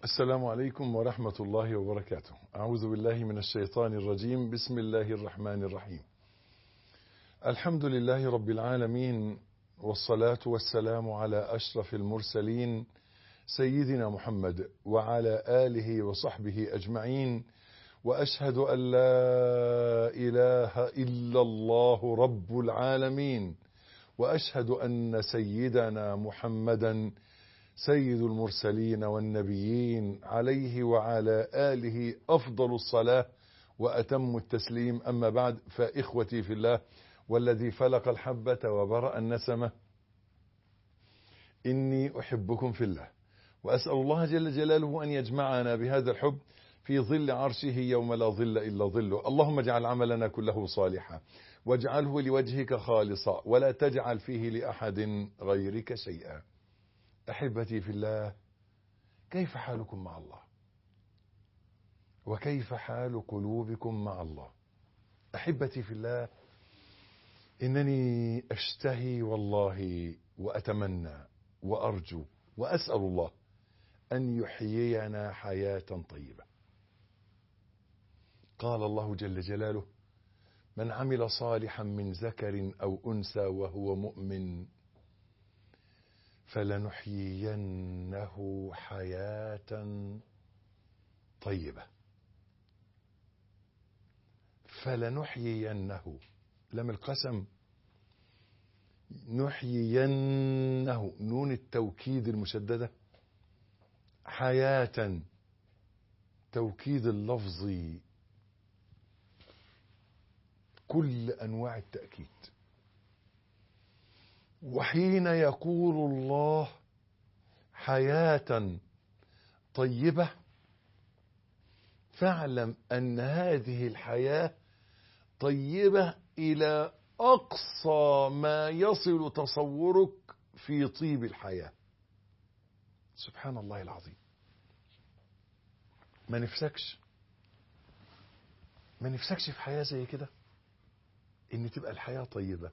السلام عليكم ورحمة الله وبركاته أعوذ بالله من الشيطان الرجيم بسم الله الرحمن الرحيم الحمد لله رب العالمين والصلاة والسلام على أشرف المرسلين سيدنا محمد وعلى آله وصحبه أجمعين وأشهد أن لا إله إلا الله رب العالمين وأشهد أن سيدنا محمدا سيد المرسلين والنبيين عليه وعلى آله أفضل الصلاة وأتم التسليم أما بعد فإخوتي في الله والذي فلق الحبة وبرأ النسمة إني أحبكم في الله وأسأل الله جل جلاله أن يجمعنا بهذا الحب في ظل عرشه يوم لا ظل إلا ظله اللهم اجعل عملنا كله صالحا واجعله لوجهك خالصا ولا تجعل فيه لأحد غيرك شيئا أحبتي في الله كيف حالكم مع الله وكيف حال قلوبكم مع الله أحبتي في الله إنني أشتهي والله وأتمنى وأرجو وأسأل الله أن يحيينا حياة طيبة قال الله جل جلاله من عمل صالحا من ذكر أو أنثى وهو مؤمن فلنحيينه حياة طيبة فلنحيينه لم القسم نحيينه نون التوكيد المشددة حياة توكيد اللفظي كل أنواع التأكيد وحين يقول الله حياة طيبة فاعلم أن هذه الحياة طيبة إلى أقصى ما يصل تصورك في طيب الحياة سبحان الله العظيم ما نفسكش ما نفسكش في حياة زي كده ان تبقى الحياة طيبة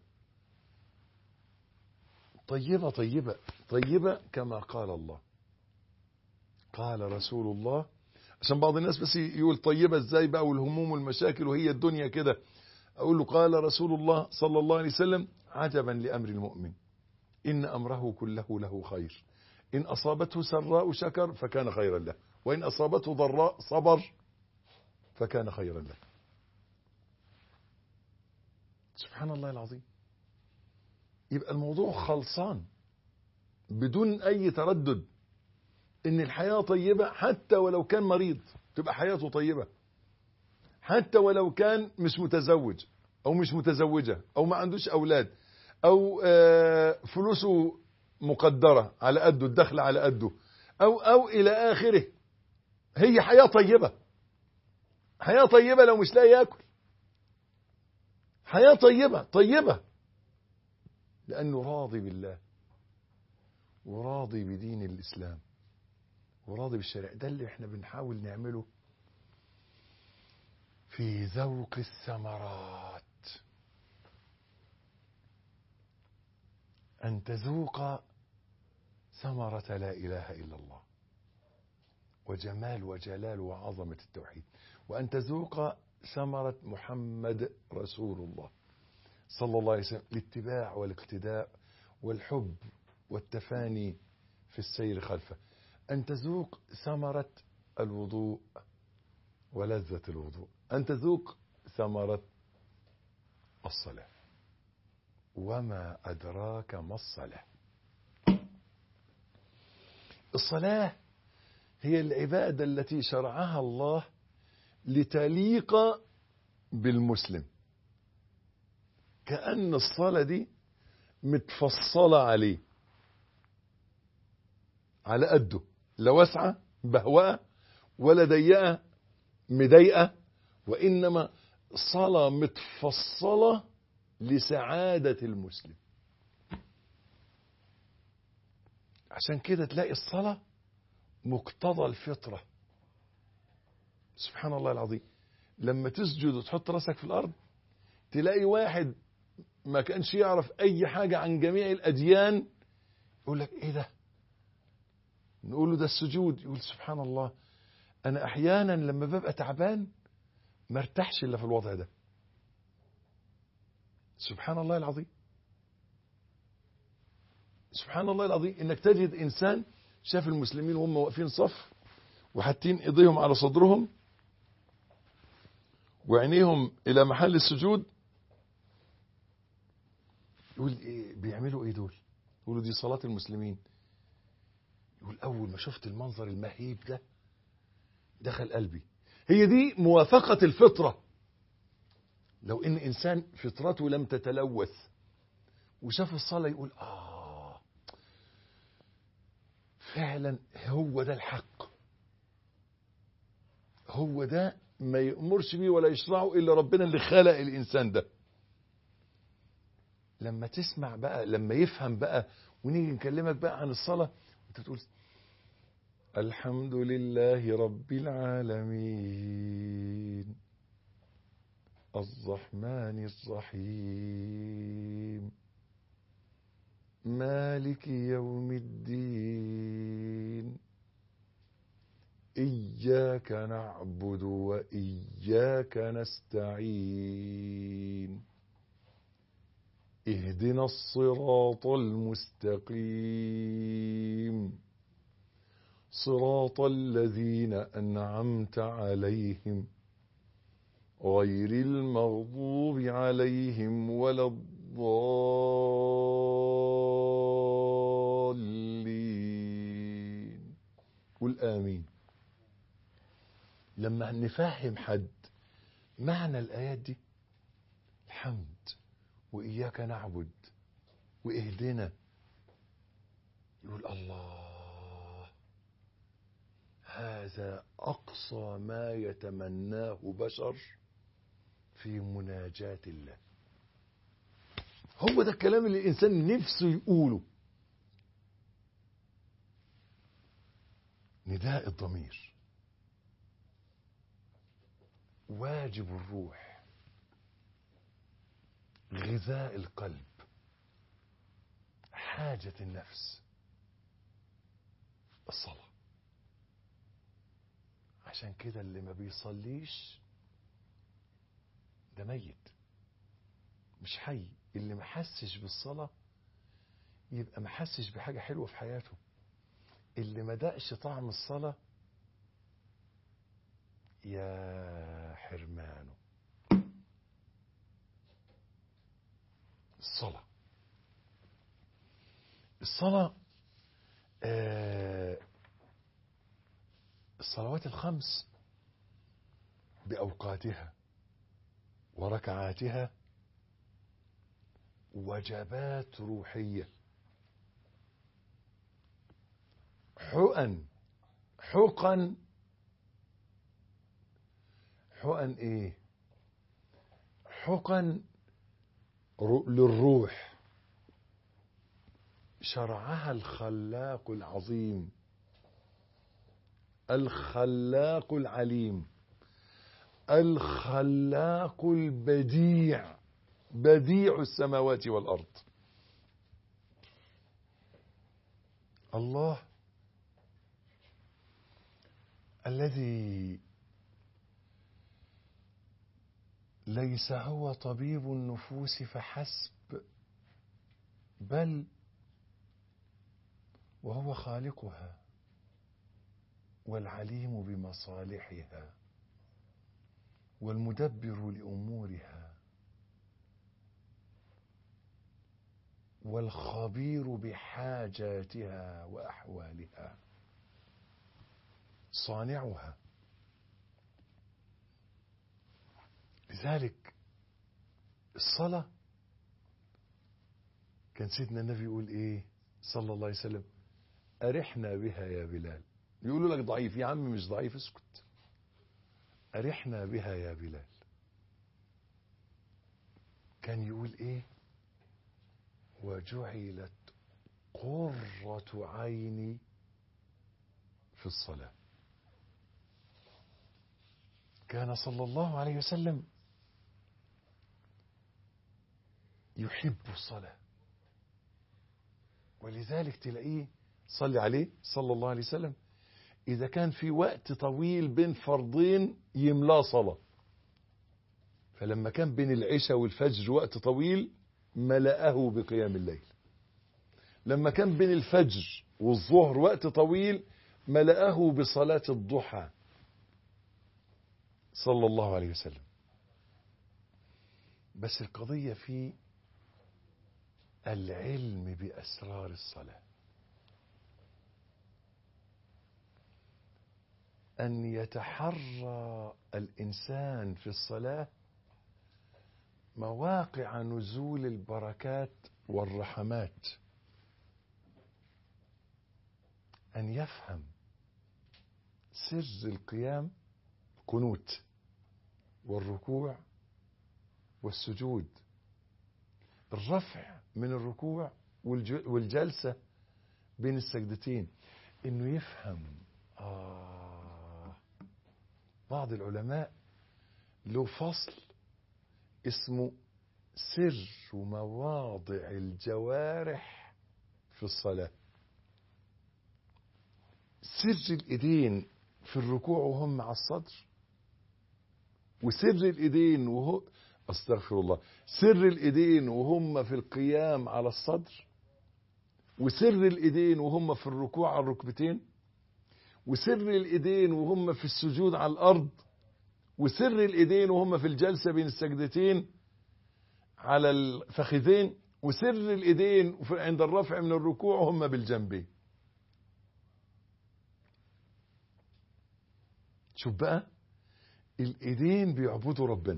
طيبة طيبة طيبة كما قال الله قال رسول الله عشان بعض الناس بس يقول طيبة ازاي بقى والهموم والمشاكل وهي الدنيا كده اقول له قال رسول الله صلى الله عليه وسلم عجبا لامر المؤمن ان امره كله له خير ان اصابته سراء شكر فكان خيرا له وان اصابته ضراء صبر فكان خيرا له سبحان الله العظيم يبقى الموضوع خلصان بدون اي تردد ان الحياة طيبة حتى ولو كان مريض تبقى حياته طيبة حتى ولو كان مش متزوج او مش متزوجة او ما عندوش اولاد او فلوسه مقدرة على قده الدخل على قده او او الى اخره هي حياة طيبة حياة طيبة لو مش لاقي ياكل حياة طيبة طيبة لأنه راضي بالله وراضي بدين الإسلام وراضي بالشرع ده اللي احنا بنحاول نعمله في ذوق الثمرات أن تذوق ثمرة لا إله إلا الله وجمال وجلال وعظمة التوحيد وأن تذوق ثمرة محمد رسول الله صلى الله عليه وسلم الاتباع والاقتداء والحب والتفاني في السير خلفه أن تذوق ثمرة الوضوء ولذة الوضوء أن تذوق ثمرة الصلاة وما أدراك ما الصلاة الصلاة هي العبادة التي شرعها الله لتليق بالمسلم كأن الصلاة دي متفصلة عليه على قده لا واسعة بهوأة ولا ضيقة مضايقة وإنما صلاة متفصلة لسعادة المسلم عشان كده تلاقي الصلاة مقتضى الفطرة سبحان الله العظيم لما تسجد وتحط راسك في الأرض تلاقي واحد ما كانش يعرف أي حاجة عن جميع الأديان يقول لك إيه ده نقول له ده السجود يقول سبحان الله انا احيانا لما ببقى تعبان ما ارتاحش الا في الوضع ده سبحان الله العظيم سبحان الله العظيم انك تجد انسان شاف المسلمين وهم واقفين صف وحاطين ايديهم على صدرهم وعينيهم الى محل السجود يقول ايه بيعملوا ايه دول يقولوا دي صلاة المسلمين يقول اول ما شفت المنظر المهيب ده دخل قلبي هي دي موافقة الفطرة لو ان انسان فطرته لم تتلوث وشاف الصلاة يقول اه فعلا هو ده الحق هو ده ما يأمرش بيه ولا يشرعه إلا ربنا اللي خلق الإنسان ده لما تسمع بقى لما يفهم بقى ونيجي نكلمك بقى عن الصلاة انت تقول الحمد لله رب العالمين الرحمن الرحيم مالك يوم الدين إياك نعبد وإياك نستعين اهدنا الصراط المستقيم صراط الذين أنعمت عليهم غير المغضوب عليهم ولا الضالين قل آمين لما نفهم حد معنى الآيات دي الحمد وإياك نعبد وإهدنا يقول الله هذا أقصى ما يتمناه بشر في مناجاة الله هو ده الكلام اللي الإنسان نفسه يقوله نداء الضمير واجب الروح غذاء القلب حاجة النفس الصلاة عشان كده اللي ما بيصليش ده ميت مش حي اللي ما حسش بالصلاة يبقى ما حسش بحاجة حلوة في حياته اللي ما دقش طعم الصلاة يا حرمانه الصلاة الصلاة آه الصلوات الخمس بأوقاتها وركعاتها وجبات روحية حقن حقن حقن ايه حقن للروح شرعها الخلاق العظيم الخلاق العليم الخلاق البديع بديع السماوات والارض الله الذي ليس هو طبيب النفوس فحسب بل وهو خالقها والعليم بمصالحها والمدبر لامورها والخبير بحاجاتها واحوالها صانعها لذلك الصلاه كان سيدنا النبي يقول ايه صلى الله عليه وسلم ارحنا بها يا بلال يقولوا لك ضعيف يا عم مش ضعيف اسكت ارحنا بها يا بلال كان يقول ايه وجعلت قرة عيني في الصلاة كان صلى الله عليه وسلم يحب الصلاة ولذلك تلاقيه صلي عليه صلى الله عليه وسلم إذا كان في وقت طويل بين فرضين يملاه صلاة فلما كان بين العشاء والفجر وقت طويل ملأه بقيام الليل لما كان بين الفجر والظهر وقت طويل ملأه بصلاة الضحى صلى الله عليه وسلم بس القضية في العلم بأسرار الصلاة أن يتحرى الإنسان في الصلاة مواقع نزول البركات والرحمات أن يفهم سر القيام قنوت والركوع والسجود الرفع من الركوع والجلسة بين السجدتين انه يفهم آه بعض العلماء له فصل اسمه سر مواضع الجوارح في الصلاة سر الايدين في الركوع وهم على الصدر وسر الايدين وهو استغفر الله سر الايدين وهم في القيام على الصدر وسر الايدين وهم في الركوع على الركبتين وسر الايدين وهم في السجود على الارض وسر الايدين وهم في الجلسه بين السجدتين على الفخذين وسر الايدين عند الرفع من الركوع وهم بالجنبين شوف بقى الايدين بيعبدوا ربنا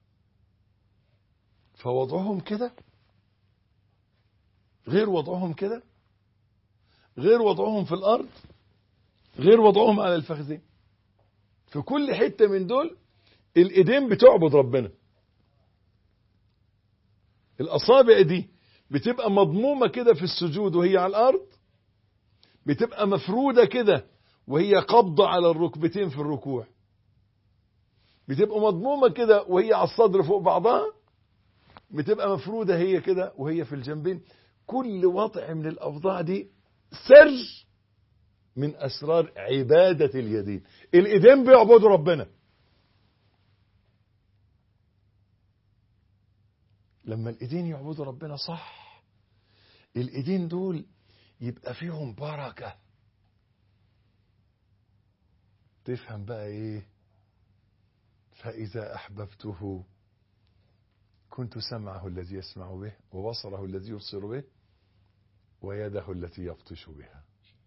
فوضعهم كده غير وضعهم كده غير وضعهم في الارض غير وضعهم على الفخذين في كل حتة من دول الايدين بتعبد ربنا الاصابع دي بتبقى مضمومة كده في السجود وهي على الارض بتبقى مفرودة كده وهي قبضة على الركبتين في الركوع بتبقى مضمومة كده وهي على الصدر فوق بعضها بتبقى مفرودة هي كده وهي في الجنبين كل وضع من الأوضاع دي سر من أسرار عبادة اليدين الإيدين بيعبدوا ربنا لما الإيدين يعبدوا ربنا صح الإيدين دول يبقى فيهم بركة تفهم بقى إيه فإذا أحببته كنت سمعه الذي يسمع به وبصره الذي يبصر به ويده التي يبطش بها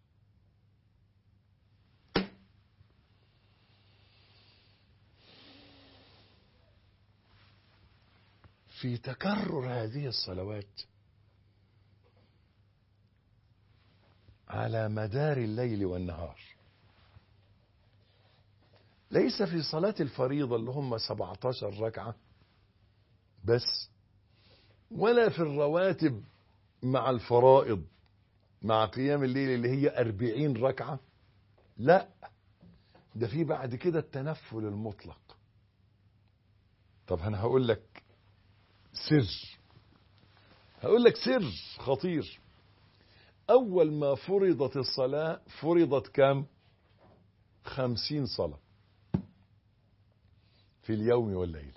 في تكرر هذه الصلوات على مدار الليل والنهار ليس في صلاة الفريضة اللي هم 17 ركعة بس ولا في الرواتب مع الفرائض مع قيام الليل اللي هي أربعين ركعة لا ده في بعد كده التنفل المطلق طب أنا هقول لك سر هقول لك سر خطير أول ما فرضت الصلاة فرضت كام خمسين صلاة في اليوم والليل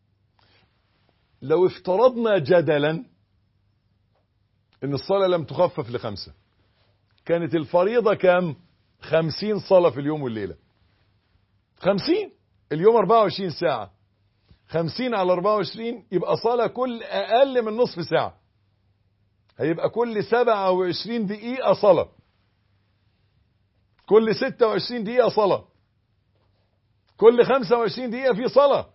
لو افترضنا جدلا ان الصلاة لم تخفف لخمسة كانت الفريضة كام خمسين صلاة في اليوم والليلة خمسين اليوم اربعة وعشرين ساعة خمسين على اربعة وعشرين يبقى صلاة كل اقل من نصف ساعة هيبقى كل سبعة وعشرين دقيقة صلاة كل ستة وعشرين دقيقة صلاة كل خمسة وعشرين دقيقة في صلاة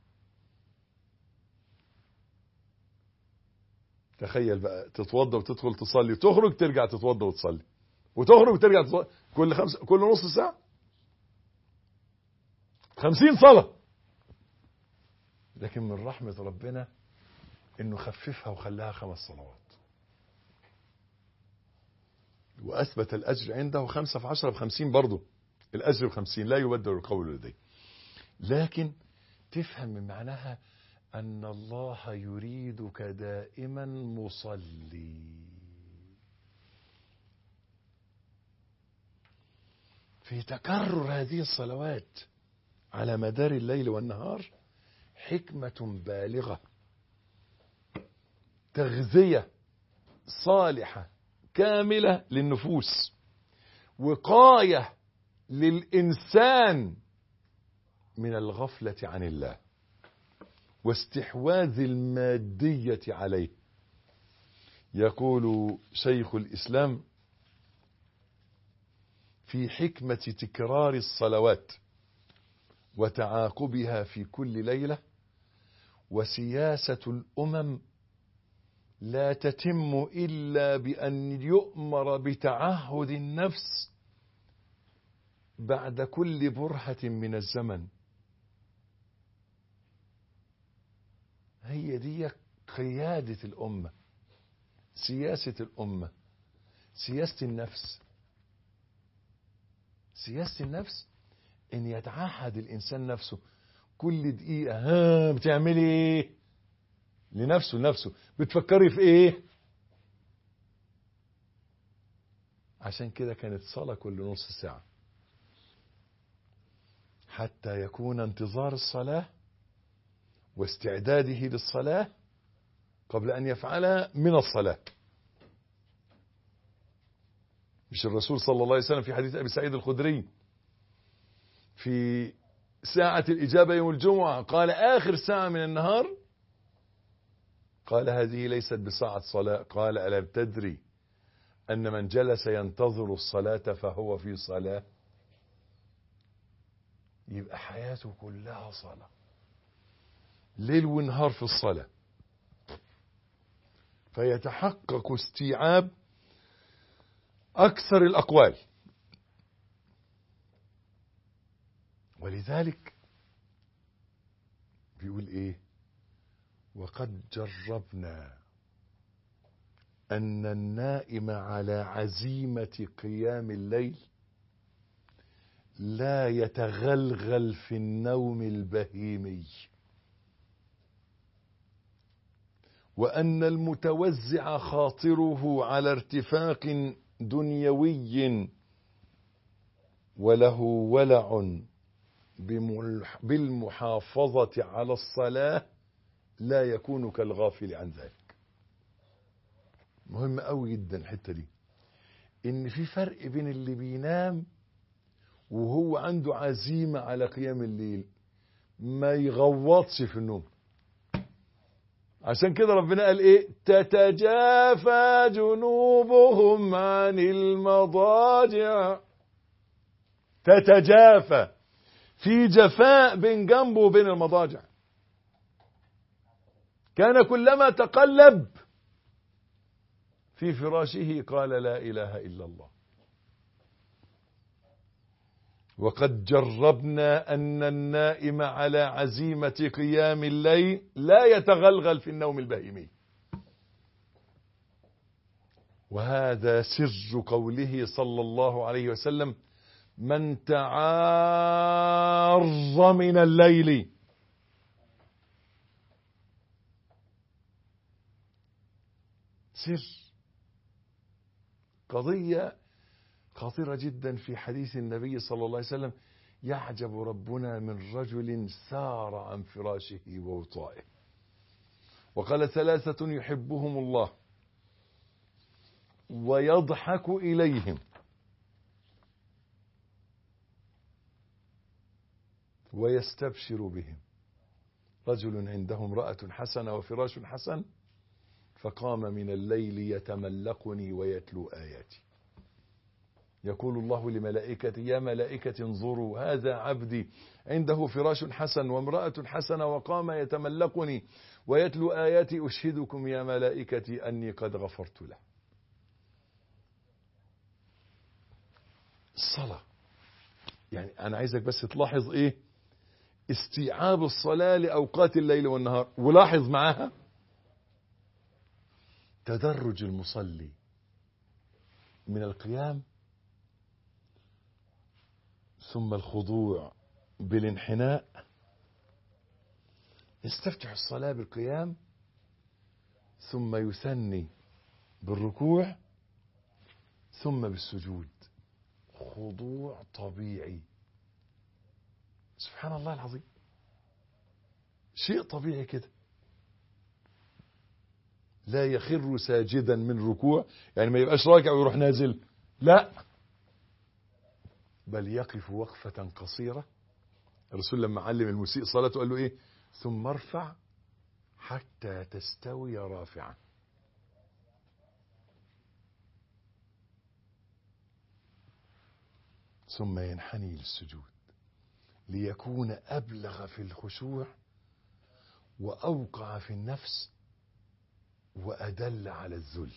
تخيل بقى تتوضى وتدخل تصلي وتخرج ترجع تتوضى وتصلي وتخرج وترجع تصلي كل خمسة كل نص ساعة خمسين صلاة لكن من رحمة ربنا انه خففها وخلاها خمس صلوات واثبت الاجر عنده خمسة في عشرة بخمسين برضه الاجر بخمسين لا يبدل القول لديه لكن تفهم من معناها أن الله يريدك دائما مصلي في تكرر هذه الصلوات على مدار الليل والنهار حكمة بالغة تغذية صالحة كاملة للنفوس وقاية للإنسان من الغفلة عن الله واستحواذ المادية عليه يقول شيخ الإسلام في حكمة تكرار الصلوات وتعاقبها في كل ليلة وسياسة الأمم لا تتم إلا بأن يؤمر بتعهد النفس بعد كل برهة من الزمن هي دي قيادة الأمة سياسة الأمة سياسة النفس سياسة النفس ان يتعهد الانسان نفسه كل دقيقة ها بتعملي ايه لنفسه لنفسه بتفكري في ايه عشان كده كانت صلاة كل نص ساعة حتى يكون انتظار الصلاة واستعداده للصلاة قبل أن يفعلها من الصلاة مش الرسول صلى الله عليه وسلم في حديث أبي سعيد الخدري في ساعة الإجابة يوم الجمعة قال آخر ساعة من النهار قال هذه ليست بساعة صلاة قال ألم تدري أن من جلس ينتظر الصلاة فهو في صلاة يبقى حياته كلها صلاة ليل ونهار في الصلاة فيتحقق استيعاب أكثر الأقوال ولذلك بيقول إيه وقد جربنا أن النائم على عزيمة قيام الليل لا يتغلغل في النوم البهيمي وأن المتوزع خاطره على ارتفاق دنيوي وله ولع بالمحافظة على الصلاة لا يكون كالغافل عن ذلك مهم قوي جدا الحتة دي ان في فرق بين اللي بينام وهو عنده عزيمة على قيام الليل ما يغوطش في النوم عشان كده ربنا قال ايه تتجافى جنوبهم عن المضاجع تتجافى في جفاء بين جنبه وبين المضاجع كان كلما تقلب في فراشه قال لا اله الا الله وقد جربنا أن النائم على عزيمة قيام الليل لا يتغلغل في النوم البهيمي وهذا سر قوله صلى الله عليه وسلم من تعار من الليل سر قضيه خطيرة جدا في حديث النبي صلى الله عليه وسلم يعجب ربنا من رجل سار عن فراشه ووطائه وقال ثلاثة يحبهم الله ويضحك إليهم ويستبشر بهم رجل عنده امرأة حسنة وفراش حسن فقام من الليل يتملقني ويتلو آياتي يقول الله لملائكته يا ملائكة انظروا هذا عبدي عنده فراش حسن وامرأة حسنة وقام يتملقني ويتلو آياتي أشهدكم يا ملائكتي أني قد غفرت له الصلاة يعني أنا عايزك بس تلاحظ إيه استيعاب الصلاة لأوقات الليل والنهار ولاحظ معاها تدرج المصلي من القيام ثم الخضوع بالانحناء يستفتح الصلاة بالقيام ثم يثني بالركوع ثم بالسجود خضوع طبيعي سبحان الله العظيم شيء طبيعي كده لا يخر ساجدا من ركوع يعني ما يبقاش راكع ويروح نازل لا بل يقف وقفة قصيرة الرسول لما علم المسيء صلاته قال له ايه ثم ارفع حتى تستوي رافعا ثم ينحني للسجود ليكون أبلغ في الخشوع وأوقع في النفس وأدل على الذل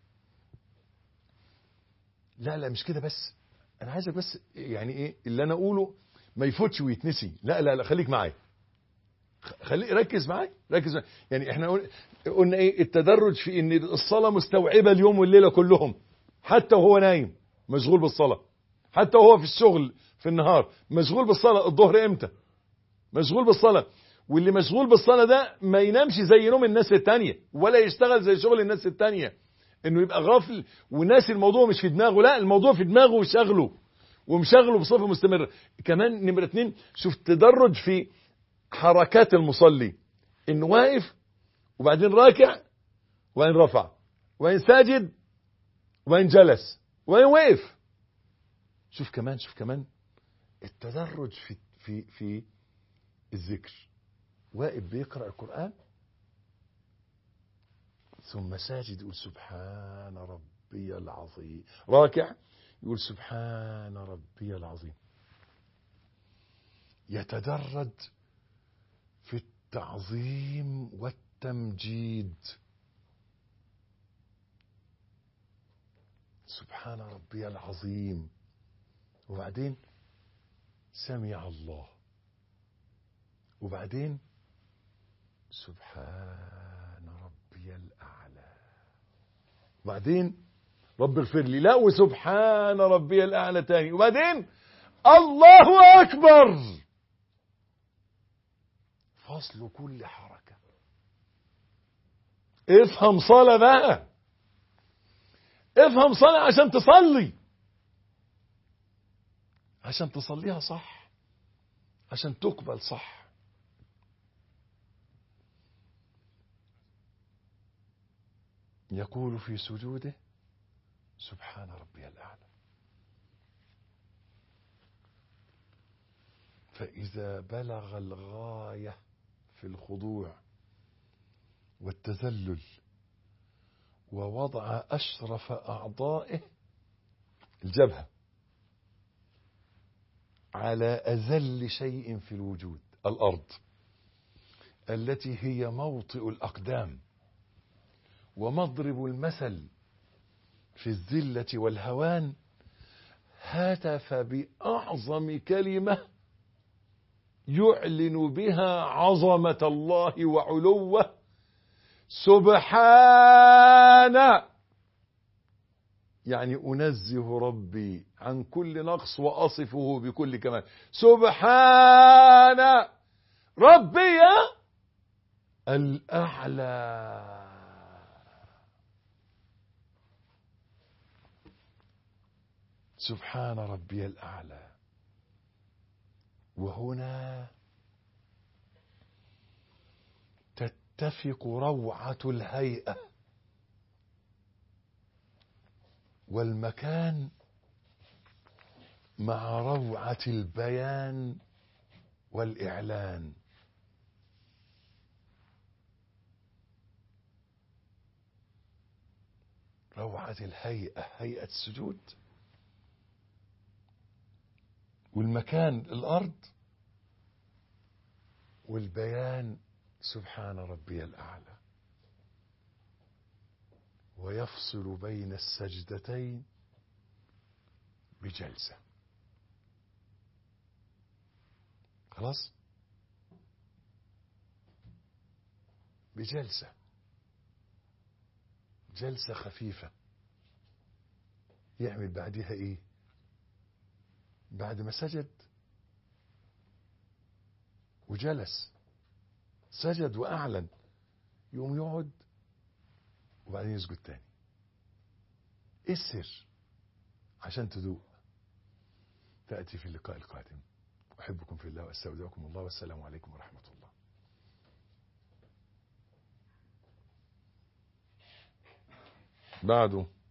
لا لا مش كده بس أنا عايزك بس يعني إيه اللي أنا أقوله ما يفوتش ويتنسي لا لا لا خليك معايا خليك ركز معايا ركز معايا يعني احنا قلنا, قلنا ايه التدرج في ان الصلاه مستوعبه اليوم والليله كلهم حتى وهو نايم مشغول بالصلاه حتى وهو في الشغل في النهار مشغول بالصلاه الظهر امتى مشغول بالصلاه واللي مشغول بالصلاه ده ما ينامش زي نوم الناس التانية ولا يشتغل زي شغل الناس التانية انه يبقى غافل وناسي الموضوع مش في دماغه لا الموضوع في دماغه وشغله ومشغله بصفه مستمره كمان نمره اتنين شوف تدرج في حركات المصلي انه واقف وبعدين راكع وبعدين رفع وبعدين ساجد وبعدين جلس وبعدين وقف شوف كمان شوف كمان التدرج في في في الذكر واقف بيقرا القران ثم ساجد يقول سبحان ربي العظيم راكع يقول سبحان ربي العظيم يتدرج في التعظيم والتمجيد سبحان ربي العظيم وبعدين سمع الله وبعدين سبحان ربي الأعلى وبعدين رب اغفر لي لا وسبحان ربي الأعلى تاني وبعدين الله أكبر فصل كل حركة افهم صلاة بقى افهم صلاة عشان تصلي عشان تصليها صح عشان تقبل صح يقول في سجوده سبحان ربي الأعلى فإذا بلغ الغاية في الخضوع والتذلل ووضع أشرف أعضائه الجبهة على أذل شيء في الوجود الأرض التي هي موطئ الأقدام ومضرب المثل في الذلة والهوان هتف بأعظم كلمة يعلن بها عظمة الله وعلوه سبحان يعني أنزه ربي عن كل نقص وأصفه بكل كمال سبحان ربي الأعلى سبحان ربي الأعلى وهنا تتفق روعة الهيئة والمكان مع روعة البيان والإعلان روعة الهيئة هيئة السجود والمكان الأرض والبيان سبحان ربي الأعلى ويفصل بين السجدتين بجلسة خلاص بجلسة جلسة خفيفة يعمل بعدها ايه بعد ما سجد وجلس سجد وأعلن يقوم يقعد وبعدين يسجد تاني ايه السر عشان تدوق تأتي في اللقاء القادم أحبكم في الله وأستودعكم الله والسلام عليكم ورحمة الله بعده